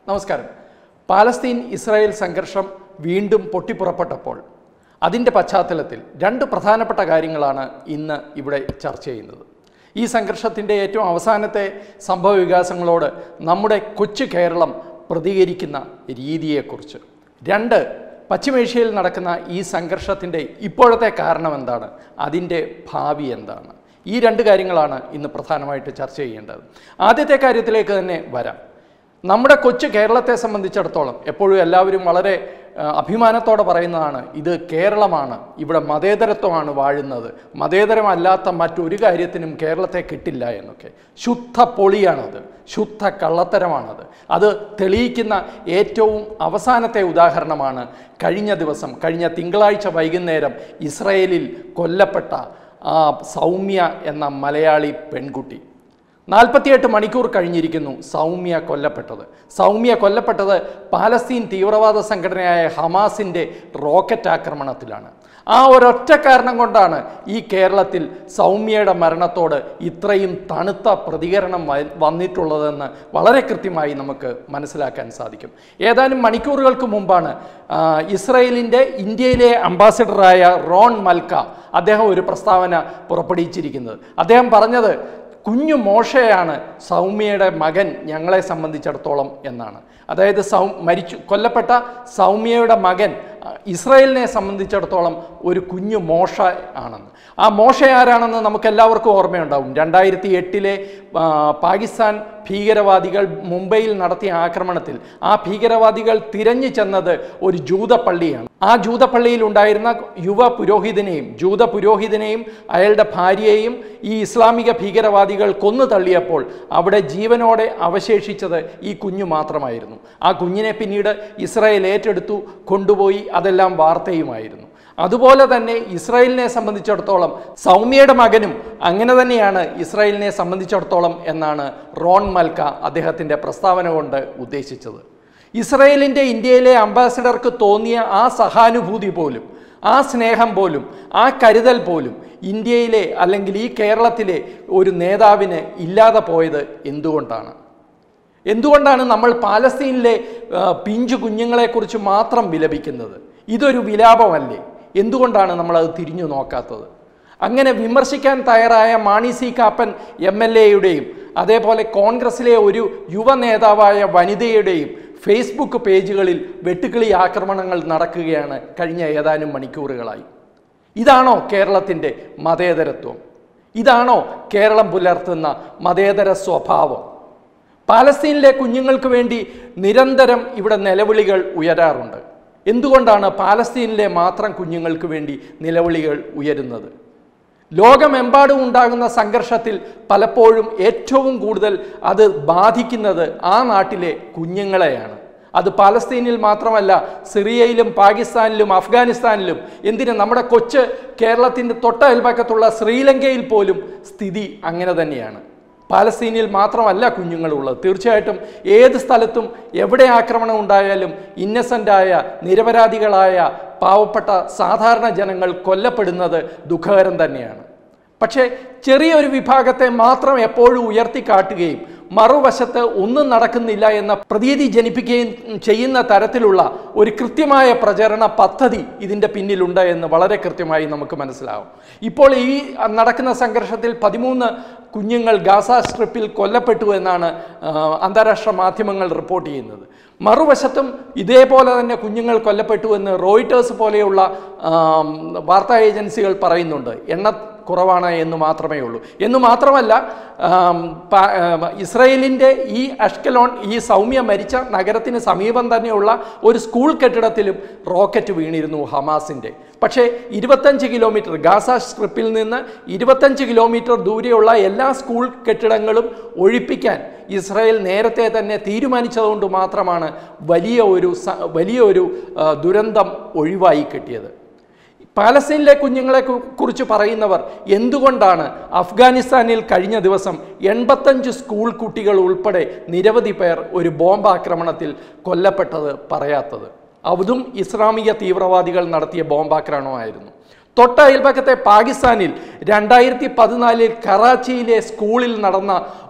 നമസ്കാരം Palestine Israel സംഘർഷം വീണ്ടും പൊട്ടിപ്പുറപ്പെട്ടപ്പോൾ അതിൻ്റെ പശ്ചാത്തലത്തിൽ രണ്ട് പ്രധാനപ്പെട്ട കാര്യങ്ങളാണ് ഇന്ന് ഇവിടെ ചർച്ച ചെയ്യുന്നത് ഈ സംഘർഷത്തിൻ്റെ ഏറ്റവും അവസാനത്തെ സംഭവ വികാസങ്ങളോട് നമ്മുടെ കൊച്ചു കേരളം പ്രതികരിക്കുന്ന രീതിയെക്കുറിച്ച് രണ്ട് പശ്ചിമേഷ്യയിൽ നടക്കുന്ന ഈ സംഘർഷത്തിൻ്റെ ഇപ്പോഴത്തെ കാരണം എന്താണ് അതിൻ്റെ ഭാവി എന്താണ് ഈ രണ്ട് കാര്യങ്ങളാണ് ഇന്ന് പ്രധാനമായിട്ട് ചർച്ച ചെയ്യേണ്ടത് ആദ്യത്തെ കാര്യത്തിലേക്ക് തന്നെ വരാം നമ്മുടെ കൊച്ചു കേരളത്തെ സംബന്ധിച്ചിടത്തോളം എപ്പോഴും എല്ലാവരും വളരെ ആ, അഭിമാനത്തോടെ പറയുന്നതാണ് ഇത് കേരളമാണ് ഇവിടെ മതേതരത്വമാണ് വാഴുന്നത് മതേതരമല്ലാത്ത മറ്റൊരു കാര്യത്തിനും കേരളത്തെ കിട്ടില്ല എന്നൊക്കെ ശുദ്ധ പൊളിയാണത് ശുദ്ധ കള്ളത്തരമാണത് അത് തെളിയിക്കുന്ന ഏറ്റവും അവസാനത്തെ ഉദാഹരണമാണ് കഴിഞ്ഞ ദിവസം കഴിഞ്ഞ തിങ്കളാഴ്ച വൈകുന്നേരം ഇസ്രയേലിൽ കൊല്ലപ്പെട്ട ആ സൗമ്യ എന്ന മലയാളി പെൺകുട്ടി നാൽപ്പത്തിയെട്ട് മണിക്കൂർ കഴിഞ്ഞിരിക്കുന്നു സൗമ്യ കൊല്ലപ്പെട്ടത് സൗമ്യ കൊല്ലപ്പെട്ടത് പാലസ്തീൻ തീവ്രവാദ സംഘടനയായ ഹമാസിൻ്റെ റോക്കറ്റ് ആക്രമണത്തിലാണ് ആ ഒരൊറ്റ കാരണം കൊണ്ടാണ് ഈ കേരളത്തിൽ സൗമ്യയുടെ മരണത്തോട് ഇത്രയും തണുത്ത പ്രതികരണം വ- വന്നിട്ടുള്ളതെന്ന് വളരെ കൃത്യമായി നമുക്ക് മനസ്സിലാക്കാൻ സാധിക്കും ഏതാനും മണിക്കൂറുകൾക്ക് മുമ്പാണ് ആ, ഇസ്രയേലിൻ്റെ ഇന്ത്യയിലെ അംബാസിഡറായ റോൺ മൽക്ക അദ്ദേഹം ഒരു പ്രസ്താവന പുറപ്പെടുവിച്ചിരിക്കുന്നത് അദ്ദേഹം പറഞ്ഞത് കുഞ്ഞു മോശയാണ് സൗമ്യയുടെ മകൻ ഞങ്ങളെ സംബന്ധിച്ചിടത്തോളം എന്നാണ് അതായത് സൗ മരിച്ചു കൊല്ലപ്പെട്ട സൗമ്യയുടെ മകൻ അഹ്, ഇസ്രായേലിനെ സംബന്ധിച്ചിടത്തോളം ഒരു കുഞ്ഞു മോശ ആണെന്ന് ആ മോശ ആരാണെന്ന് നമുക്ക് എല്ലാവർക്കും ഓർമ്മയുണ്ടാവും രണ്ടായിരത്തി എട്ടിലെ പാകിസ്ഥാൻ ഭീകരവാദികൾ മുംബൈയിൽ നടത്തിയ ആക്രമണത്തിൽ ആ ഭീകരവാദികൾ തിരഞ്ഞു ചെന്നത് ഒരു ജൂതപ്പള്ളിയാണ് ആ ജൂതപ്പള്ളിയിൽ ഉണ്ടായിരുന്ന യുവ പുരോഹിതനെയും ജൂത പുരോഹിതനെയും അയാളുടെ ഭാര്യയെയും ഈ ഇസ്ലാമിക ഭീകരവാദികൾ കൊന്നു തള്ളിയപ്പോൾ അവിടെ ജീവനോടെ അവശേഷിച്ചത് ഈ കുഞ്ഞു മാത്രമായിരുന്നു ആ കുഞ്ഞിനെ പിന്നീട് ഇസ്രായേൽ ഏറ്റെടുത്തു കൊണ്ടുപോയി അതെല്ലാം വാർത്തയുമായിരുന്നു അതുപോലെ തന്നെ ഇസ്രായേലിനെ സംബന്ധിച്ചിടത്തോളം സൗമ്യയുടെ മകനും അങ്ങനെ തന്നെയാണ് ഇസ്രായേലിനെ സംബന്ധിച്ചിടത്തോളം എന്നാണ് റോൺ മൽക്ക അദ്ദേഹത്തിൻ്റെ പ്രസ്താവന കൊണ്ട് ഉദ്ദേശിച്ചത് ഇസ്രായേലിൻ്റെ ഇന്ത്യയിലെ അംബാസിഡർക്ക് തോന്നിയ ആ സഹാനുഭൂതി പോലും ആ സ്നേഹം പോലും ആ കരുതൽ പോലും ഇന്ത്യയിലെ അല്ലെങ്കിൽ ഈ കേരളത്തിലെ ഒരു നേതാവിന് ഇല്ലാതെ പോയത് എന്തുകൊണ്ടാണ് എന്തുകൊണ്ടാണ് നമ്മൾ പാലസ്തീനിലെ ആ, പിഞ്ചു കുഞ്ഞുങ്ങളെക്കുറിച്ച് മാത്രം വിലപിക്കുന്നത് ഇതൊരു വിലാപമല്ലേ എന്തുകൊണ്ടാണ് നമ്മളത് തിരിഞ്ഞു നോക്കാത്തത് അങ്ങനെ വിമർശിക്കാൻ തയ്യാറായ Mani C Kappan M L എയുടെയും അതേപോലെ കോൺഗ്രസിലെ ഒരു യുവ നേതാവായ വനിതയുടെയും ഫേസ്ബുക്ക് പേജുകളിൽ വെട്ടുക്കിളി ആക്രമണങ്ങൾ നടക്കുകയാണ് കഴിഞ്ഞ ഏതാനും മണിക്കൂറുകളായി ഇതാണോ കേരളത്തിൻ്റെ മതേതരത്വം ഇതാണോ കേരളം പുലർത്തുന്ന മതേതര സ്വഭാവം പാലസ്തീനിലെ കുഞ്ഞുങ്ങൾക്ക് വേണ്ടി നിരന്തരം ഇവിടെ നിലവിളികൾ ഉയരാറുണ്ട് എന്തുകൊണ്ടാണ് പാലസ്തീനിലെ മാത്രം കുഞ്ഞുങ്ങൾക്ക് വേണ്ടി നിലവിളികൾ ഉയരുന്നത് ലോകമെമ്പാടും ഉണ്ടാകുന്ന സംഘർഷത്തിൽ പലപ്പോഴും ഏറ്റവും കൂടുതൽ അത് ബാധിക്കുന്നത് ആ നാട്ടിലെ കുഞ്ഞുങ്ങളെയാണ് അത് പാലസ്തീനിൽ മാത്രമല്ല സിറിയയിലും പാകിസ്ഥാനിലും അഫ്ഗാനിസ്ഥാനിലും എന്തിന് നമ്മുടെ കൊച്ച് കേരളത്തിൻ്റെ തൊട്ട അയൽപക്കത്തുള്ള ശ്രീലങ്കയിൽ പോലും സ്ഥിതി അങ്ങനെ തന്നെയാണ് പാലസ്തീനിൽ മാത്രമല്ല കുഞ്ഞുങ്ങളുള്ളത് തീർച്ചയായിട്ടും ഏത് സ്ഥലത്തും എവിടെ ആക്രമണം ഉണ്ടായാലും ഇന്നസെൻ്റായ നിരപരാധികളായ പാവപ്പെട്ട സാധാരണ ജനങ്ങൾ കൊല്ലപ്പെടുന്നത് ദുഃഖകരം തന്നെയാണ് പക്ഷേ ചെറിയൊരു വിഭാഗത്തെ മാത്രം എപ്പോഴും ഉയർത്തിക്കാട്ടുകയും മറുവശത്ത് ഒന്നും നടക്കുന്നില്ല എന്ന പ്രതീതി ജനിപ്പിക്കുകയും ചെയ്യുന്ന തരത്തിലുള്ള ഒരു കൃത്യമായ പ്രചരണ പദ്ധതി ഇതിൻ്റെ പിന്നിലുണ്ട് എന്ന് വളരെ കൃത്യമായി നമുക്ക് മനസ്സിലാവും ഇപ്പോൾ ഈ നടക്കുന്ന സംഘർഷത്തിൽ പതിമൂന്ന് കുഞ്ഞുങ്ങൾ ഗാസ സ്ട്രിപ്പിൽ കൊല്ലപ്പെട്ടു എന്നാണ് ആ, അന്താരാഷ്ട്ര മാധ്യമങ്ങൾ റിപ്പോർട്ട് ചെയ്യുന്നത് മറുവശത്തും ഇതേപോലെ തന്നെ കുഞ്ഞുങ്ങൾ കൊല്ലപ്പെട്ടു എന്ന് റോയിട്ടേഴ്സ് പോലെയുള്ള ആം, വാർത്താ ഏജൻസികൾ പറയുന്നുണ്ട് എണ്ണ കുറവാണ് എന്ന് മാത്രമേ ഉള്ളൂ എന്ന് മാത്രമല്ല ആം, പ- ആം, ഇസ്രയേലിൻ്റെ ഈ അഷ്കലോൺ ഈ സൗമ്യ മരിച്ച നഗരത്തിന് സമീപം തന്നെയുള്ള ഒരു സ്കൂൾ കെട്ടിടത്തിലും റോക്കറ്റ് വീണിരുന്നു ഹമാസിൻ്റെ പക്ഷേ ഇരുപത്തഞ്ച് കിലോമീറ്റർ ഗാസ സ്ട്രിപ്പിൽ നിന്ന് ഇരുപത്തഞ്ച് കിലോമീറ്റർ ദൂരെയുള്ള എല്ലാ സ്കൂൾ കെട്ടിടങ്ങളും ഒഴിപ്പിക്കാൻ ഇസ്രായേൽ നേരത്തെ തന്നെ തീരുമാനിച്ചതുകൊണ്ട് മാത്രമാണ് വലിയ ഒരു സ- വലിയ ഒരു ആ, ദുരന്തം ഒഴിവായി കിട്ടിയത് പാലസ്തീനിലെ കുഞ്ഞുങ്ങളെ കു- കുറിച്ച് പറയുന്നവർ എന്തുകൊണ്ടാണ് അഫ്ഗാനിസ്ഥാനിൽ കഴിഞ്ഞ ദിവസം എൺപത്തഞ്ച് സ്കൂൾ കുട്ടികൾ ഉൾപ്പെടെ നിരവധി പേർ ഒരു ബോംബാക്രമണത്തിൽ കൊല്ലപ്പെട്ടത് പറയാത്തത് അതും ഇസ്ലാമിക തീവ്രവാദികൾ നടത്തിയ ബോംബാക്രമണമായിരുന്നു തൊട്ട അയൽപക്കത്തെ പാകിസ്ഥാനിൽ രണ്ടായിരത്തി പതിനാലിൽ കറാച്ചിയിലെ സ്കൂളിൽ നടന്ന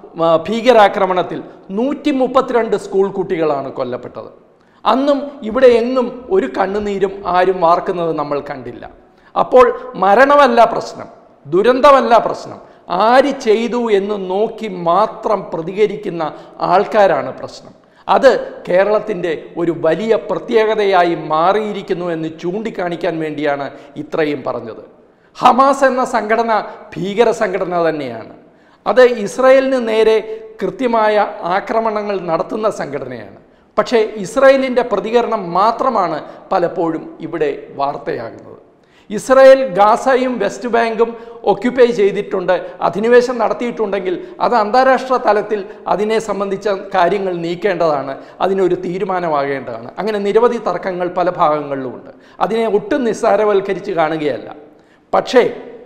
ആ, ഭീകരാക്രമണത്തിൽ നൂറ്റി മുപ്പത്തിരണ്ട് സ്കൂൾ കുട്ടികളാണ് കൊല്ലപ്പെട്ടത് അന്നും ഇവിടെ എങ്ങും ഒരു കണ്ണുനീരും ആരും വാർക്കുന്നത് നമ്മൾ കണ്ടില്ല അപ്പോൾ മരണമല്ല പ്രശ്നം ദുരന്തമല്ല പ്രശ്നം ആര് ചെയ്തു എന്ന് നോക്കി മാത്രം പ്രതികരിക്കുന്ന ആൾക്കാരാണ് പ്രശ്നം അത് കേരളത്തിൻ്റെ ഒരു വലിയ പ്രത്യേകതയായി മാറിയിരിക്കുന്നു എന്ന് ചൂണ്ടിക്കാണിക്കാൻ വേണ്ടിയാണ് ഇത്രയും പറഞ്ഞത് ഹമാസ് എന്ന സംഘടന ഭീകര സംഘടന തന്നെയാണ് അത് ഇസ്രായേലിന് നേരെ കൃത്യമായ ആക്രമണങ്ങൾ നടത്തുന്ന സംഘടനയാണ് പക്ഷേ ഇസ്രായേലിൻ്റെ പ്രതികരണം മാത്രമാണ് പലപ്പോഴും ഇവിടെ വാർത്തയാകുന്നത് ഇസ്രായേൽ ഗാസയും വെസ്റ്റ് ബാങ്കും ഒക്യുപ്പൈ ചെയ്തിട്ടുണ്ട് അധിനിവേശം നടത്തിയിട്ടുണ്ടെങ്കിൽ അത് അന്താരാഷ്ട്ര തലത്തിൽ അതിനെ സംബന്ധിച്ച കാര്യങ്ങൾ നീക്കേണ്ടതാണ് അതിനൊരു തീരുമാനമാകേണ്ടതാണ് അങ്ങനെ നിരവധി തർക്കങ്ങൾ പല ഭാഗങ്ങളിലുമുണ്ട് അതിനെ ഒട്ടും നിസ്സാരവൽക്കരിച്ച് കാണുകയല്ല പക്ഷേ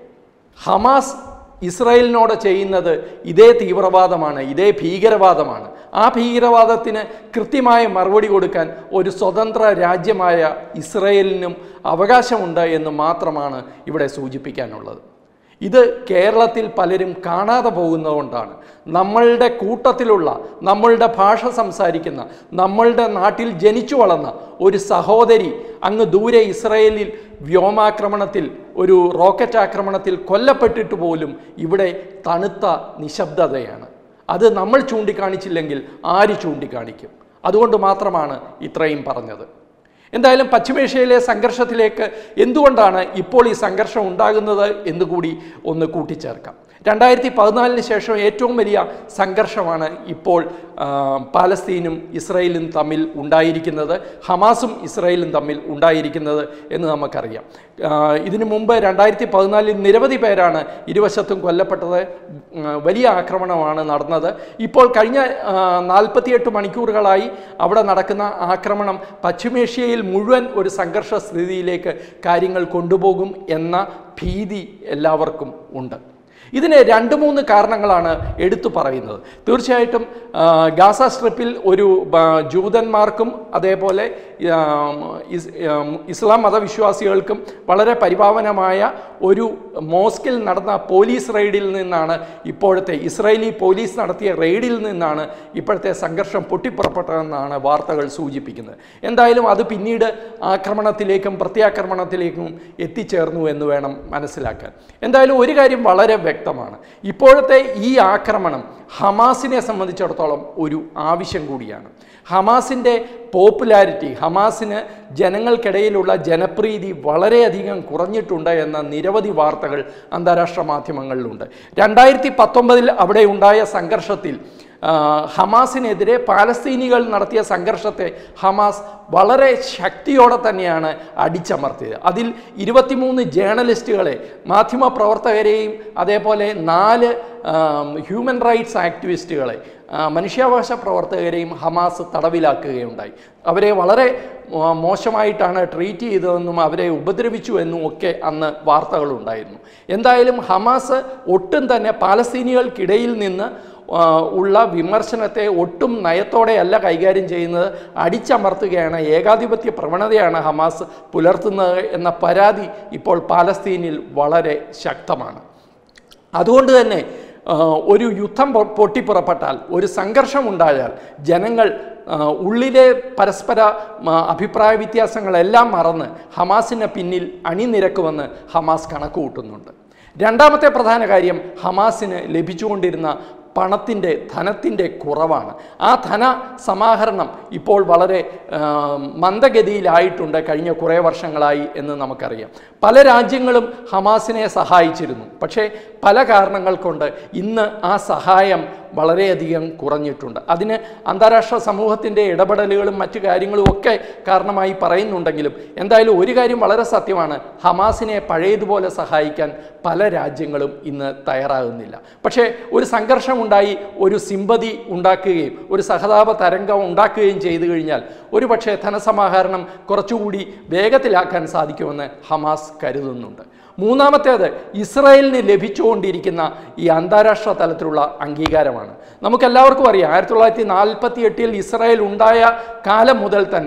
ഹമാസ് ഇസ്രായേലിനോട് ചെയ്യുന്നത് ഇതേ തീവ്രവാദമാണ് ഇതേ ഭീകരവാദമാണ് ആ ഭീകരവാദത്തിന് കൃത്യമായ മറുപടി കൊടുക്കാൻ ഒരു സ്വതന്ത്ര രാജ്യമായ ഇസ്രായേലിനും അവകാശമുണ്ട് എന്ന് മാത്രമാണ് ഇവിടെ സൂചിപ്പിക്കാനുള്ളത് ഇത് കേരളത്തിൽ പലരും കാണാതെ പോകുന്നതുകൊണ്ടാണ് നമ്മളുടെ കൂട്ടത്തിലുള്ള നമ്മളുടെ ഭാഷ സംസാരിക്കുന്ന നമ്മളുടെ നാട്ടിൽ ജനിച്ചു വളർന്ന ഒരു സഹോദരി അങ്ങ് ദൂരെ ഇസ്രയേലിൽ വ്യോമാക്രമണത്തിൽ ഒരു റോക്കറ്റ് ആക്രമണത്തിൽ കൊല്ലപ്പെട്ടിട്ട് പോലും ഇവിടെ തണുത്ത നിശബ്ദതയാണ് അത് നമ്മൾ ചൂണ്ടിക്കാണിച്ചില്ലെങ്കിൽ ആര് ചൂണ്ടിക്കാണിക്കും അതുകൊണ്ട് മാത്രമാണ് ഇത്രയും പറഞ്ഞത് എന്തായാലും പശ്ചിമേഷ്യയിലെ സംഘർഷത്തിലേക്ക് എന്തുകൊണ്ടാണ് ഇപ്പോൾ ഈ സംഘർഷം ഉണ്ടാകുന്നത് എന്ന് കൂടി ഒന്ന് കൂട്ടിച്ചേർക്കാം രണ്ടായിരത്തി പതിനാലിന് ശേഷം ഏറ്റവും വലിയ സംഘർഷമാണ് ഇപ്പോൾ ആ, പാലസ്തീനും ഇസ്രയേലും തമ്മിൽ ഉണ്ടായിരിക്കുന്നത് ഹമാസും ഇസ്രയേലും തമ്മിൽ ഉണ്ടായിരിക്കുന്നത് എന്ന് നമുക്കറിയാം ആ, ഇതിനു മുമ്പ് രണ്ടായിരത്തി പതിനാലിൽ നിരവധി പേരാണ് ഇരുവശത്തും കൊല്ലപ്പെട്ടത് ഉം, വലിയ ആക്രമണമാണ് നടന്നത് ഇപ്പോൾ കഴിഞ്ഞ നാൽപ്പത്തിയെട്ട് മണിക്കൂറുകളായി അവിടെ നടക്കുന്ന ആക്രമണം പശ്ചിമേഷ്യയിൽ മുഴുവൻ ഒരു സംഘർഷ സ്ഥിതിയിലേക്ക് കാര്യങ്ങൾ കൊണ്ടുപോകും എന്ന ഭീതി എല്ലാവർക്കും ഉണ്ട് ഇതിന് രണ്ട് മൂന്ന് കാരണങ്ങളാണ് എടുത്തു പറയുന്നത് തീർച്ചയായിട്ടും ആ, ഗാസ സ്ട്രിപ്പിൽ ഒരു ആ, ജൂതന്മാർക്കും അതേപോലെ ആ, ഇസ്- ആ, ഇസ്ലാം മതവിശ്വാസികൾക്കും വളരെ പരിപാവനമായ ഒരു മോസ്കിൽ നടന്ന പോലീസ് റെയ്ഡിൽ നിന്നാണ് ഇപ്പോഴത്തെ ഇസ്രായേലി പോലീസ് നടത്തിയ റെയ്ഡിൽ നിന്നാണ് ഇപ്പോഴത്തെ സംഘർഷം പൊട്ടിപ്പുറപ്പെട്ടതെന്നാണ് വാർത്തകൾ സൂചിപ്പിക്കുന്നത് എന്തായാലും അത് പിന്നീട് ആക്രമണത്തിലേക്കും പ്രത്യാക്രമണത്തിലേക്കും എത്തിച്ചേർന്നു എന്ന് വേണം മനസ്സിലാക്കാൻ എന്തായാലും ഒരു കാര്യം വളരെ വ്യക്തമാണ് ഇപ്പോഴത്തെ ഈ ആക്രമണം ഹമാസിനെ സംബന്ധിച്ചിടത്തോളം ഒരു ആവശ്യം കൂടിയാണ് ഹമാസിൻ്റെ പോപ്പുലാരിറ്റി ഹമാസിന് ജനങ്ങൾക്കിടയിലുള്ള ജനപ്രീതി വളരെയധികം കുറഞ്ഞിട്ടുണ്ട് എന്ന നിരവധി വാർത്തകൾ അന്താരാഷ്ട്ര മാധ്യമങ്ങളിലുണ്ട് രണ്ടായിരത്തി പത്തൊമ്പതിൽ അവിടെ ഉണ്ടായ സംഘർഷത്തിൽ ആ, ഹമാസിനെതിരെ പാലസ്തീനികൾ നടത്തിയ സംഘർഷത്തെ ഹമാസ് വളരെ ശക്തിയോടെ തന്നെയാണ് അടിച്ചമർത്തിയത് അതിൽ ഇരുപത്തിമൂന്ന് ജേർണലിസ്റ്റുകളെ മാധ്യമപ്രവർത്തകരെയും അതേപോലെ നാല് ആം, ഹ്യൂമൻ റൈറ്റ്സ് ആക്ടിവിസ്റ്റുകളെ ആ, മനുഷ്യാവകാശ പ്രവർത്തകരെയും ഹമാസ് തടവിലാക്കുകയുണ്ടായി അവരെ വളരെ മോ- മോശമായിട്ടാണ് ട്രീറ്റ് ചെയ്തതെന്നും അവരെ ഉപദ്രവിച്ചു എന്നും ഒക്കെ അന്ന് വാർത്തകളുണ്ടായിരുന്നു എന്തായാലും ഹമാസ് ഒട്ടും തന്നെ പാലസ്തീനികൾക്കിടയിൽ നിന്ന് ആ, ഉള്ള വിമർശനത്തെ ഒട്ടും നയത്തോടെയല്ല കൈകാര്യം ചെയ്യുന്നത് അടിച്ചമർത്തുകയാണ് ഏകാധിപത്യ പ്രവണതയാണ് ഹമാസ് പുലർത്തുന്നത് എന്ന പരാതി ഇപ്പോൾ പാലസ്തീനിൽ വളരെ ശക്തമാണ് അതുകൊണ്ട് തന്നെ ആ, ഒരു യുദ്ധം പൊ- പൊട്ടിപ്പുറപ്പെട്ടാൽ ഒരു സംഘർഷം ഉണ്ടായാൽ ജനങ്ങൾ ആ, ഉള്ളിലെ പരസ്പര ആ, അഭിപ്രായ വ്യത്യാസങ്ങളെല്ലാം മറന്ന് ഹമാസിന് പിന്നിൽ അണിനിരക്കുമെന്ന് ഹമാസ് കണക്ക് കൂട്ടുന്നുണ്ട് രണ്ടാമത്തെ പ്രധാന കാര്യം ഹമാസിന് ലഭിച്ചുകൊണ്ടിരുന്ന പണത്തിൻ്റെ ധനത്തിൻ്റെ കുറവാണ് ആ ധന സമാഹരണം ഇപ്പോൾ വളരെ ആ, മന്ദഗതിയിലായിട്ടുണ്ട് കഴിഞ്ഞ കുറേ വർഷങ്ങളായി എന്ന് നമുക്കറിയാം പല രാജ്യങ്ങളും ഹമാസിനെ സഹായിച്ചിരുന്നു പക്ഷേ പല കാരണങ്ങൾ കൊണ്ട് ഇന്ന് ആ സഹായം വളരെയധികം കുറഞ്ഞിട്ടുണ്ട് അതിന് അന്താരാഷ്ട്ര സമൂഹത്തിൻ്റെ ഇടപെടലുകളും മറ്റു കാര്യങ്ങളും ഒക്കെ കാരണമായി പറയുന്നുണ്ടെങ്കിലും എന്തായാലും ഒരു കാര്യം വളരെ സത്യമാണ് ഹമാസിനെ പഴയതുപോലെ സഹായിക്കാൻ പല രാജ്യങ്ങളും ഇന്ന് തയ്യാറാകുന്നില്ല പക്ഷേ ഒരു സംഘർഷം ഉണ്ടായി ഒരു സിമ്പതി ഉണ്ടാക്കുകയും ഒരു സഹതാപ തരംഗം ഉണ്ടാക്കുകയും ചെയ്തു കഴിഞ്ഞാൽ ഒരു പക്ഷേ ധനസമാഹരണം കുറച്ചുകൂടി വേഗത്തിലാക്കാൻ സാധിക്കുമെന്ന് ഹമാസ് കരുതുന്നുണ്ട് മൂന്നാമത്തേത് ഇസ്രായേലിന് ലഭിച്ചുകൊണ്ടിരിക്കുന്ന ഈ അന്താരാഷ്ട്ര തലത്തിലുള്ള അംഗീകാരമാണ് നമുക്കെല്ലാവർക്കും അറിയാം ആയിരത്തി തൊള്ളായിരത്തി നാൽപ്പത്തി എട്ടിൽ ഇസ്രായേൽ ഉണ്ടായ കാലം മുതൽ തന്നെ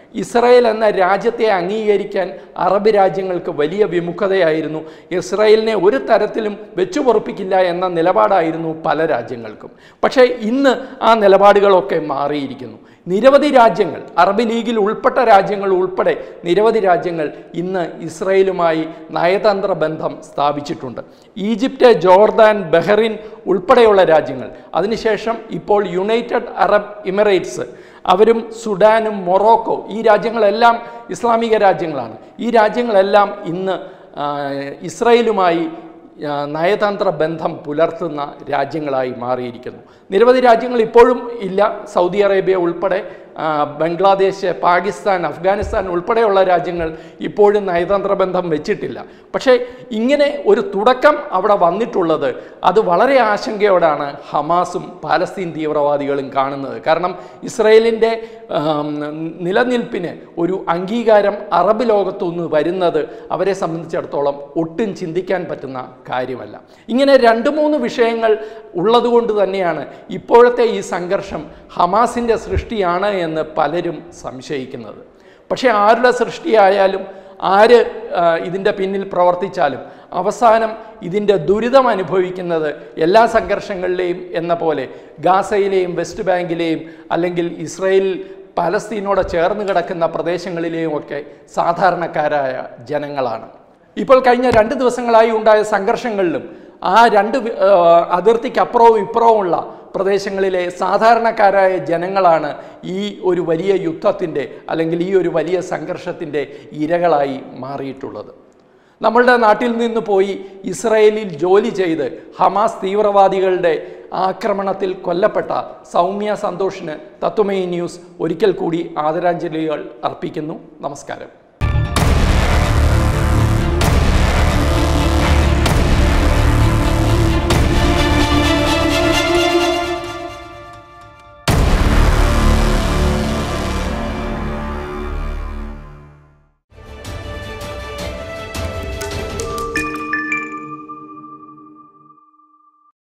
ഇസ്രായേൽ എന്ന രാജ്യത്തെ അംഗീകരിക്കാൻ അറബ് രാജ്യങ്ങൾക്ക് വലിയ വിമുഖതയായിരുന്നു ഇസ്രായേലിനെ ഒരു തരത്തിലും വെച്ചു പൊറുപ്പിക്കില്ല എന്ന നിലപാടായിരുന്നു പല രാജ്യങ്ങൾക്കും പക്ഷേ ഇന്ന് ആ നിലപാടുകളൊക്കെ മാറിയിരിക്കുന്നു നിരവധി രാജ്യങ്ങൾ അറബ് ലീഗിൽ ഉൾപ്പെട്ട രാജ്യങ്ങൾ ഉൾപ്പെടെ നിരവധി രാജ്യങ്ങൾ ഇന്ന് ഇസ്രയേലുമായി നയതന്ത്ര ബന്ധം സ്ഥാപിച്ചിട്ടുണ്ട് ഈജിപ്റ്റ് ജോർദാൻ ബഹ്റിൻ ഉൾപ്പെടെയുള്ള രാജ്യങ്ങൾ അതിനുശേഷം ഇപ്പോൾ യുണൈറ്റഡ് അറബ് ഇമിറേറ്റ്സ് അവരും സുഡാനും മൊറോക്കോ ഈ രാജ്യങ്ങളെല്ലാം ഇസ്ലാമിക രാജ്യങ്ങളാണ് ഈ രാജ്യങ്ങളെല്ലാം ഇന്ന് ആ, ഇസ്രയേലുമായി ആ, നയതന്ത്ര ബന്ധം പുലർത്തുന്ന രാജ്യങ്ങളായി മാറിയിരിക്കുന്നു നിരവധി രാജ്യങ്ങൾ ഇപ്പോഴും ഇല്ല സൗദി അറേബ്യ ഉൾപ്പെടെ ആ, ബംഗ്ലാദേശ് പാകിസ്ഥാൻ അഫ്ഗാനിസ്ഥാൻ ഉൾപ്പെടെയുള്ള രാജ്യങ്ങൾ ഇപ്പോഴും നയതന്ത്ര ബന്ധം വെച്ചിട്ടില്ല പക്ഷേ ഇങ്ങനെ ഒരു തുടക്കം അവിടെ വന്നിട്ടുള്ളത് അത് വളരെ ആശങ്കയോടാണ് ഹമാസും പാലസ്തീൻ തീവ്രവാദികളും കാണുന്നത് കാരണം ഇസ്രയേലിൻ്റെ ആം, നിലനിൽപ്പിന് ഒരു അംഗീകാരം അറബ് ലോകത്തുനിന്ന് വരുന്നത് അവരെ സംബന്ധിച്ചിടത്തോളം ഒട്ടും ചിന്തിക്കാൻ പറ്റുന്ന കാര്യമല്ല ഇങ്ങനെ രണ്ട് മൂന്ന് വിഷയങ്ങൾ ഉള്ളതുകൊണ്ട് തന്നെയാണ് ഇപ്പോഴത്തെ ഈ സംഘർഷം ഹമാസിൻ്റെ സൃഷ്ടിയാണ് എന്ന് പലരും സംശയിക്കുന്നത് പക്ഷേ ആരുടെ സൃഷ്ടിയായാലും ആര് ആ, ഇതിൻ്റെ പിന്നിൽ പ്രവർത്തിച്ചാലും അവസാനം ഇതിൻ്റെ ദുരിതം അനുഭവിക്കുന്നത് എല്ലാ സംഘർഷങ്ങളിലെയും എന്ന പോലെ ഗാസയിലെയും വെസ്റ്റ് ബാങ്കിലെയും അല്ലെങ്കിൽ ഇസ്രയേൽ പലസ്തീനോട് ചേർന്ന് കിടക്കുന്ന പ്രദേശങ്ങളിലെയും ഒക്കെ സാധാരണക്കാരായ ജനങ്ങളാണ് ഇപ്പോൾ കഴിഞ്ഞ രണ്ട് ദിവസങ്ങളായി ഉണ്ടായ സംഘർഷങ്ങളിലും ആ രണ്ട് വി- ആ, അതിർത്തിക്കപ്പുറവും ഇപ്പുറവുമുള്ള പ്രദേശങ്ങളിലെ സാധാരണക്കാരായ ജനങ്ങളാണ് ഈ ഒരു വലിയ യുദ്ധത്തിൻ്റെ അല്ലെങ്കിൽ ഈ ഒരു വലിയ സംഘർഷത്തിൻ്റെ ഇരകളായി മാറിയിട്ടുള്ളത് നമ്മളുടെ നാട്ടിൽ നിന്ന് പോയി ഇസ്രയേലിൽ ജോലി ചെയ്ത് ഹമാസ് തീവ്രവാദികളുടെ ആക്രമണത്തിൽ കൊല്ലപ്പെട്ട സൗമ്യ സന്തോഷിന് തത്വമയി ന്യൂസ് ഒരിക്കൽ കൂടി ആദരാഞ്ജലികൾ അർപ്പിക്കുന്നു നമസ്കാരം